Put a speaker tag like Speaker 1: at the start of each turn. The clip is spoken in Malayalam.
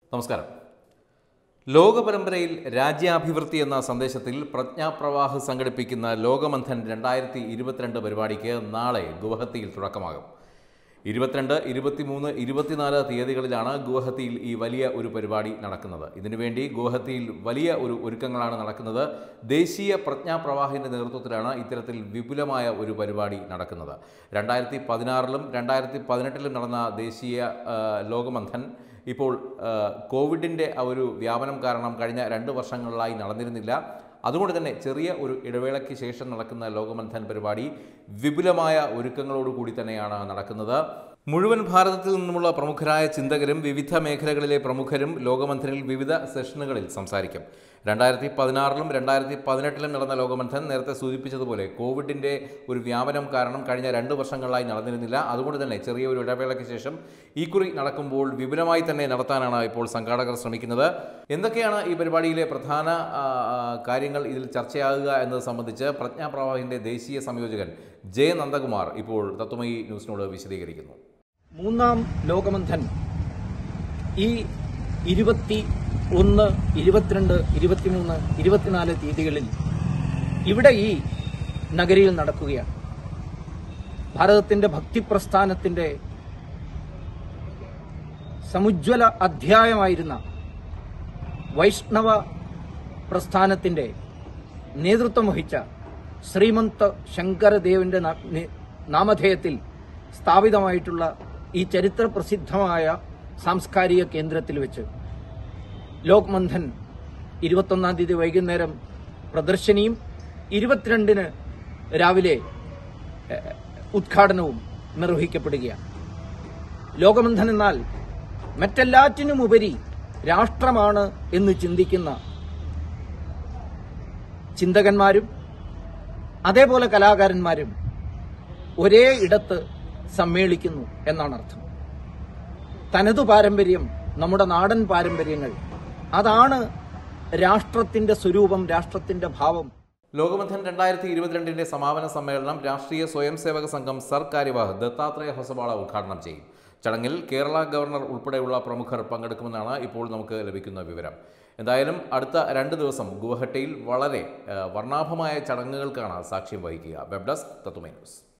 Speaker 1: നമസ്കാരം ലോക പരമ്പരയിൽ രാജ്യാഭിവൃദ്ധി എന്ന സന്ദേശത്തിൽ പ്രജ്ഞാപ്രവാഹ് സംഘടിപ്പിക്കുന്ന ലോകമന്ഥൻ രണ്ടായിരത്തി ഇരുപത്തിരണ്ട് പരിപാടിക്ക് നാളെ ഗുവഹത്തിയിൽ തുടക്കമാകും ഇരുപത്തിരണ്ട് ഇരുപത്തിമൂന്ന് ഇരുപത്തിനാല് തീയതികളിലാണ് ഗുവഹത്തിയിൽ ഈ വലിയ ഒരു പരിപാടി നടക്കുന്നത് ഇതിനുവേണ്ടി ഗുവഹത്തിയിൽ വലിയ ഒരു ഒരുക്കങ്ങളാണ് നടക്കുന്നത് ദേശീയ പ്രജ്ഞാപ്രവാഹിൻ്റെ നേതൃത്വത്തിലാണ് ഇത്തരത്തിൽ വിപുലമായ ഒരു പരിപാടി നടക്കുന്നത് രണ്ടായിരത്തി പതിനാറിലും രണ്ടായിരത്തി പതിനെട്ടിലും നടന്ന ദേശീയ ആ, ലോകമന്ഥൻ ഇപ്പോൾ ആ, കോവിഡിൻ്റെ ആ ഒരു വ്യാപനം കാരണം കഴിഞ്ഞ രണ്ട് വർഷങ്ങളിലായി നടന്നിരുന്നില്ല അതുകൊണ്ട് തന്നെ ചെറിയ ഒരു ഇടവേളയ്ക്ക് ശേഷം നടക്കുന്ന ലോകമന്ഥൻ പരിപാടി വിപുലമായ ഒരുക്കങ്ങളോടുകൂടി തന്നെയാണ് നടക്കുന്നത് മുഴുവൻ ഭാരതത്തിൽ നിന്നുമുള്ള പ്രമുഖരായ ചിന്തകരും വിവിധ മേഖലകളിലെ പ്രമുഖരും ലോകമന്ഥനിൽ വിവിധ സെഷനുകളിൽ സംസാരിക്കും രണ്ടായിരത്തി പതിനാറിലും രണ്ടായിരത്തി പതിനെട്ടിലും നടന്ന ലോകമന്ഥൻ നേരത്തെ സൂചിപ്പിച്ചതുപോലെ കോവിഡിൻ്റെ ഒരു വ്യാപനം കാരണം കഴിഞ്ഞ രണ്ട് വർഷങ്ങളിലായി നടന്നിരുന്നില്ല അതുകൊണ്ട് തന്നെ ചെറിയ ഒരു ഇടവേളയ്ക്ക് ശേഷം ഈ കുറി നടക്കുമ്പോൾ വിപുലമായി തന്നെ നടത്താനാണ് ഇപ്പോൾ സംഘാടകർ ശ്രമിക്കുന്നത് എന്തൊക്കെയാണ് ഈ പരിപാടിയിലെ പ്രധാന ആ, ആ, കാര്യങ്ങൾ ഇതിൽ ചർച്ചയാകുക എന്നത് സംബന്ധിച്ച് പ്രജ്ഞാപ്രവാഹിൻ്റെ ദേശീയ സംയോജകൻ ജെ നന്ദകുമാർ ഇപ്പോൾ തത്വമയി ന്യൂസിനോട് വിശദീകരിക്കുന്നു
Speaker 2: മൂന്നാം ലോകമന്ധൻ ഈ ഇരുപത്തി ഒന്ന് ഇരുപത്തിരണ്ട് ഇരുപത്തിമൂന്ന് ഇരുപത്തിനാല് തീയതികളിൽ ഇവിടെ ഈ നഗരിയിൽ നടക്കുകയാണ് ഭാരതത്തിന്റെ ഭക്തിപ്രസ്ഥാനത്തിന്റെ സമുജ്വല അധ്യായമായിരുന്ന വൈഷ്ണവ പ്രസ്ഥാനത്തിന്റെ നേതൃത്വം വഹിച്ച ശ്രീമന്ത ശങ്കരദേവന്റെ നാ- നി- നാമധേയത്തിൽ സ്ഥാപിതമായിട്ടുള്ള ഈ ചരിത്ര പ്രസിദ്ധമായ സാംസ്കാരിക കേന്ദ്രത്തിൽ വെച്ച് ലോക്മന്ധൻ ഇരുപത്തൊന്നാം തീയതി വൈകുന്നേരം പ്രദർശനിയും ഇരുപത്തിരണ്ടിന് രാവിലെ ഏഹ്, ഉദ്ഘാടനവും നിർവഹിക്കപ്പെടുകയാണ് ലോകമന്ധൻ എന്നാൽ മറ്റെല്ലാറ്റിനുമുപരി രാഷ്ട്രമാണ് എന്ന് ചിന്തിക്കുന്ന ചിന്തകന്മാരും അതേപോലെ കലാകാരന്മാരും ഒരേ ഇടത്ത് സമ്മേളിക്കുന്നു എന്നാണ് അർത്ഥം തനതു പാരമ്പര്യം നമ്മുടെ നാടൻ പാരമ്പര്യങ്ങൾ അതാണ് രാഷ്ട്രത്തിന്റെ സ്വരൂപം രാഷ്ട്രത്തിന്റെ ഭാവം
Speaker 1: ലോകമന്ധൻ രണ്ടായിരത്തി ഇരുപത്തിരണ്ടിന്റെ സമാപന സമ്മേളനം രാഷ്ട്രീയ സ്വയം സേവക സംഘം സർ കാര്യവാഹ് ദത്താത്രേയ ഹൊസബാള ഉദ്ഘാടനം ചെയ്യും ചടങ്ങിൽ കേരള ഗവർണർ ഉൾപ്പെടെയുള്ള പ്രമുഖർ പങ്കെടുക്കുമെന്നാണ് ഇപ്പോൾ നമുക്ക് ലഭിക്കുന്ന വിവരം എന്തായാലും അടുത്ത രണ്ട് ദിവസം ഗുവഹട്ടിയിൽ വളരെ ആ, വർണ്ണാഭമായ ചടങ്ങുകൾക്കാണ് സാക്ഷ്യം വഹിക്കുക വെബ് ഡെസ്ക് തത്തുമൈ ന്യൂസ്